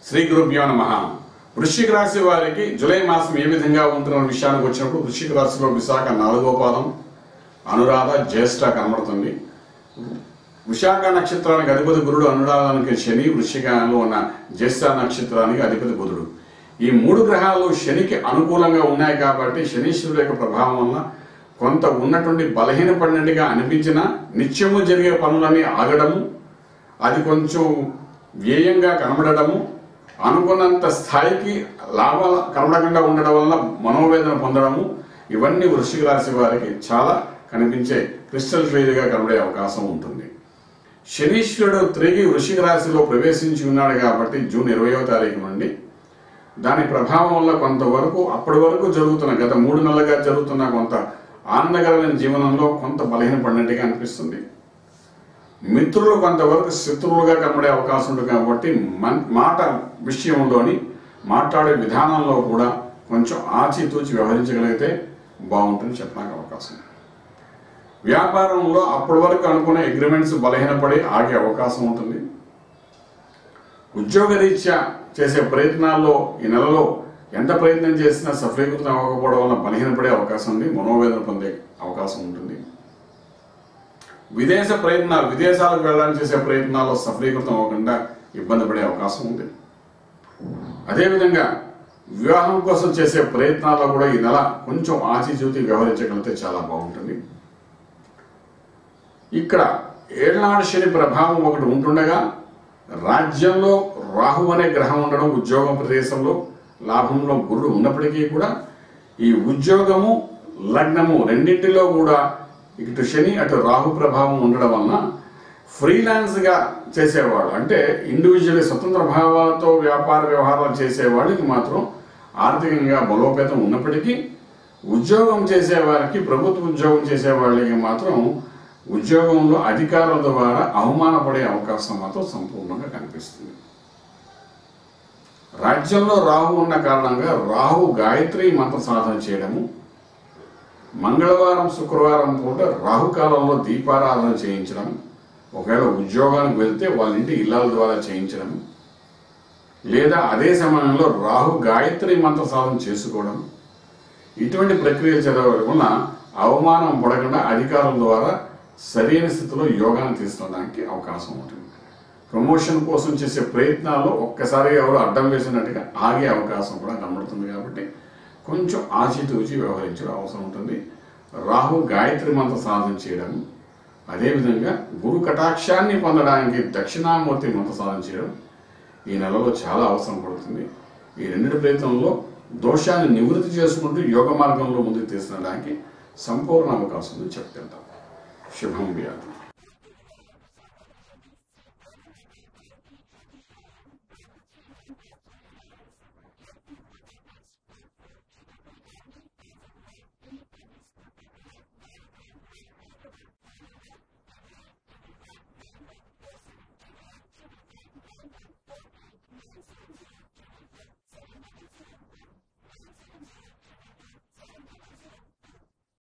శ్రీ గురుభ్యో నమ వృశ్చిక రాశి వారికి జూలై మాసం ఏ విధంగా ఉంటున్న విషయానికి వచ్చినప్పుడు వృశ్చిక రాశిలో విశాఖ నాలుగో పాదం అనురాధ జ్యేష్ఠ కనబడుతుంది విశాఖ నక్షత్రానికి అధిపతి గురుడు అనురాధానికి శని వృశ్చికంలో ఉన్న జ్యేష్ఠ నక్షత్రానికి అధిపతి బుధుడు ఈ మూడు గ్రహాలు శనికి అనుకూలంగా ఉన్నాయి కాబట్టి శనీశ్వరుడు యొక్క ప్రభావం వలన కొంత ఉన్నటువంటి బలహీనపడినట్టుగా అనిపించిన నిత్యము జరిగే పనులన్నీ ఆగడము అది కొంచెం వ్యయంగా కనబడము అనుకున్నంత స్థాయికి లాభాలు కనబడకుండా ఉండడం వలన మనోవేదన పొందడము ఇవన్నీ వృశ్చిక రాశి వారికి చాలా కనిపించే క్రిస్టల్ క్లియర్గా కనబడే అవకాశం ఉంటుంది శనీశ్వరుడు తిరిగి వృశ్చిక రాశిలో ప్రవేశించి ఉన్నాడు కాబట్టి జూన్ ఇరవయో తారీఖు నుండి దాని ప్రభావం వల్ల కొంతవరకు అప్పటి వరకు జరుగుతున్న గత మూడు నెలలుగా జరుగుతున్న కొంత ఆనందకరమైన జీవనంలో కొంత బలహీనపడినట్టుగా అనిపిస్తుంది మిత్రులు కొంతవరకు శత్రువులుగా కనబడే అవకాశం ఉంటుంది కాబట్టి మన్- మాట విషయంలోని మాట్లాడే విధానంలో కూడా కొంచెం ఆచితూచి వ్యవహరించగలిగితే బాగుంటుంది చెప్పడానికి అవకాశం వ్యాపారంలో అప్పటి వరకు అనుకునే అగ్రిమెంట్స్ బలహీనపడి ఆగే అవకాశం ఉంటుంది ఉద్యోగరీత్యా చేసే ప్రయత్నాల్లో ఈ నెలలో ఎంత ప్రయత్నం చేసినా సఫలీకృతం అవ్వకపోవడం వల్ల బలహీనపడే అవకాశం ఉంది మనోవేదన పొందే అవకాశం ఉంటుంది విదేశ ప్రయత్నాలు విదేశాలకు వెళ్ళడానికి చేసే ప్రయత్నాల్లో సఫలీకృతం అవ్వకుండా ఇబ్బంది పడే అవకాశం ఉంది అదేవిధంగా వివాహం కోసం చేసే ప్రయత్నాల్లో కూడా ఈ నెల కొంచెం ఆచిచూచి వ్యవహరించగలిగితే చాలా బాగుంటుంది ఇక్కడ ఏళ్నాడు శని ప్రభావం ఒకటి ఉంటుండగా రాజ్యంలో రాహు అనే గ్రహం ఉండడం ఉద్యోగం ప్రదేశంలో లాభంలో గురుడు ఉన్నప్పటికీ కూడా ఈ ఉద్యోగము లగ్నము రెండింటిలో కూడా ఇటు శని అటు రాహు ప్రభావం ఉండడం వలన ఫ్రీలాన్స్గా చేసేవాళ్ళు అంటే ఇండివిజువల్ స్వతంత్ర భావాలతో వ్యాపార వ్యవహారాలు చేసే వాళ్ళకి మాత్రం ఆర్థికంగా బలోపేతం ఉన్నప్పటికీ ఉద్యోగం చేసే వారికి ప్రభుత్వ ఉద్యోగం చేసే వాళ్ళకి మాత్రం ఉద్యోగంలో అధికారుల ద్వారా అవమానపడే అవకాశం మాత్రం సంపూర్ణంగా కనిపిస్తుంది రాజ్యంలో రాహు ఉన్న కారణంగా రాహు గాయత్రి మంత్ర సాధన చేయడము మంగళవారం శుక్రవారం పూట రాహుకాలంలో దీపారాధన చేయించడం ఒకవేళ ఉద్యోగానికి వెళ్తే వాళ్ళ ఇంటి ఇళ్ళ ద్వారా చేయించడం లేదా అదే సమయంలో రాహు గాయత్రి మంత్ర సాధన చేసుకోవడం ఇటువంటి ప్రక్రియలు చదవడం వలన అవమానం పడకుండా అధికారుల ద్వారా సరైన స్థితిలో యోగాన్ని తీసుకోవడానికి అవకాశం ఉంటుంది ప్రమోషన్ కోసం చేసే ప్రయత్నాల్లో ఒక్కసారి ఎవరు అడ్డం వేసినట్టుగా ఆగే అవకాశం కూడా కనబడుతుంది కాబట్టి కొంచెం ఆచితూచి వ్యవహరించడం అవసరం ఉంటుంది రాహు గాయత్రి మంత్ర సాధన చేయడం అదేవిధంగా గురు కటాక్షాన్ని పొందడానికి దక్షిణామూర్తి మంత్ర సాధన చేయడం ఈ నెలలో చాలా అవసరం పడుతుంది ఈ రెండింటి ప్రయత్నంలో దోషాన్ని నివృత్తి చేసుకుంటూ యోగ మార్గంలో ముందుకు తీసుకెళ్ళడానికి సంపూర్ణ అవకాశం ఉంది చెప్తాం శుభం వ్యాధి